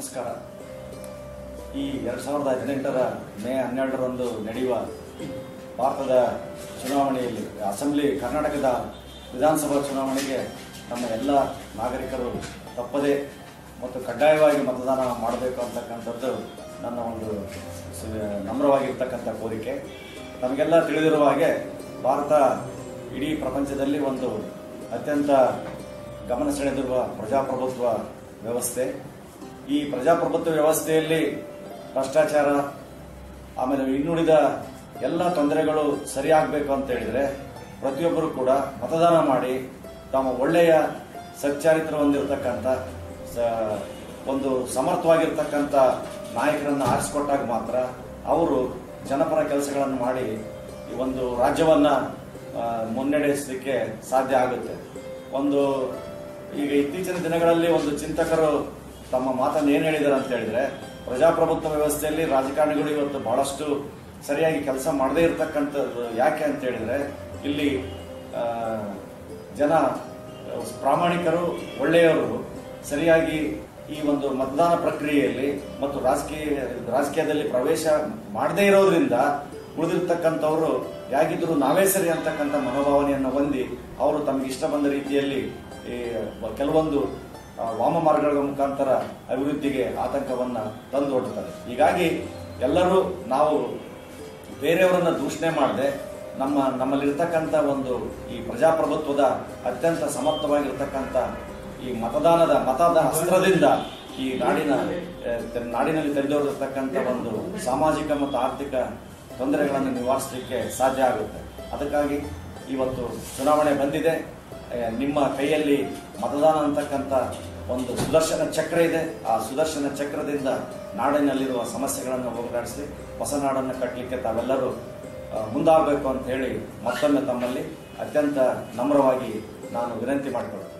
ನಮಸ್ಕಾರ ಈ ಎರಡು ಸಾವಿರದ ಹದಿನೆಂಟರ ಮೇ ಹನ್ನೆರಡರಂದು ನಡೆಯುವ ಭಾರತದ ಚುನಾವಣೆಯಲ್ಲಿ ಅಸೆಂಬ್ಲಿ ಕರ್ನಾಟಕದ ವಿಧಾನಸಭಾ ಚುನಾವಣೆಗೆ ನಮ್ಮ ಎಲ್ಲ ನಾಗರಿಕರು ತಪ್ಪದೆ ಮತ್ತು ಕಡ್ಡಾಯವಾಗಿ ಮತದಾನ ಮಾಡಬೇಕು ಅಂತಕ್ಕಂಥದ್ದು ನನ್ನ ಒಂದು ಸ- ನಮ್ರವಾಗಿರ್ತಕ್ಕಂಥ ಕೋರಿಕೆ ನಮಗೆಲ್ಲ ತಿಳಿದಿರುವ ಹಾಗೆ ಭಾರತ ಇಡೀ ಪ್ರಪಂಚದಲ್ಲಿ ಒಂದು ಅತ್ಯಂತ ಗಮನ ಸೆಳೆದಿರುವ ಪ್ರಜಾಪ್ರಭುತ್ವ ವ್ಯವಸ್ಥೆ ಈ ಪ್ರಜಾಪ್ರಭುತ್ವ ವ್ಯವಸ್ಥೆಯಲ್ಲಿ ಭ್ರಷ್ಟಾಚಾರ ಆಮೇಲೆ ಇನ್ನುಳಿದ ಎಲ್ಲ ತೊಂದರೆಗಳು ಸರಿಯಾಗಬೇಕು ಅಂತ ಹೇಳಿದ್ರೆ ಪ್ರತಿಯೊಬ್ಬರು ಕೂಡ ಮತದಾನ ಮಾಡಿ ತಮ್ಮ ಒಳ್ಳೆಯ ಸಚ್ಚಾರಿತ್ರ ಹೊಂದಿರತಕ್ಕಂಥ ಸ- ಒಂದು ಸಮರ್ಥವಾಗಿರ್ತಕ್ಕಂಥ ನಾಯಕರನ್ನು ಆರಿಸಿಕೊಟ್ಟಾಗ ಮಾತ್ರ ಅವರು ಜನಪರ ಕೆಲಸಗಳನ್ನು ಮಾಡಿ ಈ ಒಂದು ರಾಜ್ಯವನ್ನ ಆ, ಮುನ್ನಡೆಸಲಿಕ್ಕೆ ಸಾಧ್ಯ ಆಗುತ್ತೆ ಒಂದು ಈಗ ಇತ್ತೀಚಿನ ದಿನಗಳಲ್ಲಿ ಒಂದು ಚಿಂತಕರು ತಮ್ಮ ಮಾತನ್ನು ಏನು ಹೇಳಿದ್ದಾರೆ ಅಂತ ಹೇಳಿದ್ರೆ ಪ್ರಜಾಪ್ರಭುತ್ವ ವ್ಯವಸ್ಥೆಯಲ್ಲಿ ರಾಜಕಾರಣಿಗಳು ಇವತ್ತು ಬಹಳಷ್ಟು ಸರಿಯಾಗಿ ಕೆಲಸ ಮಾಡದೇ ಇರತಕ್ಕಂಥದ್ದು ಯಾಕೆ ಅಂತ ಹೇಳಿದ್ರೆ ಇಲ್ಲಿ ಆ, ಜನ ಪ್ರಾಮಾಣಿಕರು ಒಳ್ಳೆಯವರು ಸರಿಯಾಗಿ ಈ ಒಂದು ಮತದಾನ ಪ್ರಕ್ರಿಯೆಯಲ್ಲಿ ಮತ್ತು ರಾಜಕೀಯ ರಾಜಕೀಯದಲ್ಲಿ ಪ್ರವೇಶ ಮಾಡದೇ ಇರೋದ್ರಿಂದ ಉಳಿದಿರ್ತಕ್ಕಂಥವ್ರು ಯಾಗಿದ್ರು ನಾವೇ ಸರಿ ಅಂತಕ್ಕಂಥ ಮನೋಭಾವನೆಯನ್ನು ಹೊಂದಿ ಅವರು ತಮಗೆ ಇಷ್ಟ ಬಂದ ರೀತಿಯಲ್ಲಿ ಈ ಕೆಲವೊಂದು ಆ, ವಾಮ ಮಾರ್ಗಗಳ ಮುಖಾಂತರ ಅಭಿವೃದ್ಧಿಗೆ ಆತಂಕವನ್ನ ತಂದೊಡ್ತಾರೆ ಹೀಗಾಗಿ ಎಲ್ಲರೂ ನಾವು ಬೇರೆಯವರನ್ನ ದೂಷಣೆ ಮಾಡದೆ ನಮ್ಮ ನಮ್ಮಲ್ಲಿರ್ತಕ್ಕಂಥ ಒಂದು ಈ ಪ್ರಜಾಪ್ರಭುತ್ವದ ಅತ್ಯಂತ ಸಮರ್ಥವಾಗಿರ್ತಕ್ಕಂಥ ಈ ಮತದಾನದ ಮತದ ಅಸ್ತ್ರದಿಂದ ಈ ನಾಡಿನ ಆ, ತೆ- ನಾಡಿನಲ್ಲಿ ತೆರೆದೋರಿರ್ತಕ್ಕಂಥ ಒಂದು ಸಾಮಾಜಿಕ ಮತ್ತು ಆರ್ಥಿಕ ತೊಂದರೆಗಳನ್ನು ನಿವಾರಿಸಲಿಕ್ಕೆ ಸಾಧ್ಯ ಆಗುತ್ತೆ ಅದಕ್ಕಾಗಿ ಇವತ್ತು ಚುನಾವಣೆ ಬಂದಿದೆ ಆ, ನಿಮ್ಮ ಕೈಯಲ್ಲಿ ಮತದಾನ ಅಂತಕ್ಕಂಥ ಒಂದು ಸುದರ್ಶನ ಚಕ್ರ ಇದೆ ಆ ಸುದರ್ಶನ ಚಕ್ರದಿಂದ ನಾಡಿನಲ್ಲಿರುವ ಸಮಸ್ಯೆಗಳನ್ನು ಹೋಗಲಾಡಿಸಿ ಹೊಸ ನಾಡನ್ನು ಕಟ್ಟಲಿಕ್ಕೆ ತಾವೆಲ್ಲರೂ ಆ, ಮುಂದಾಗಬೇಕು ಅಂತ ಹೇಳಿ ಮತ್ತೊಮ್ಮೆ ತಮ್ಮಲ್ಲಿ ಅತ್ಯಂತ ನಮ್ರವಾಗಿ ನಾನು ವಿನಂತಿ ಮಾಡಿಕೊಳ್ಳುತ್ತೇನೆ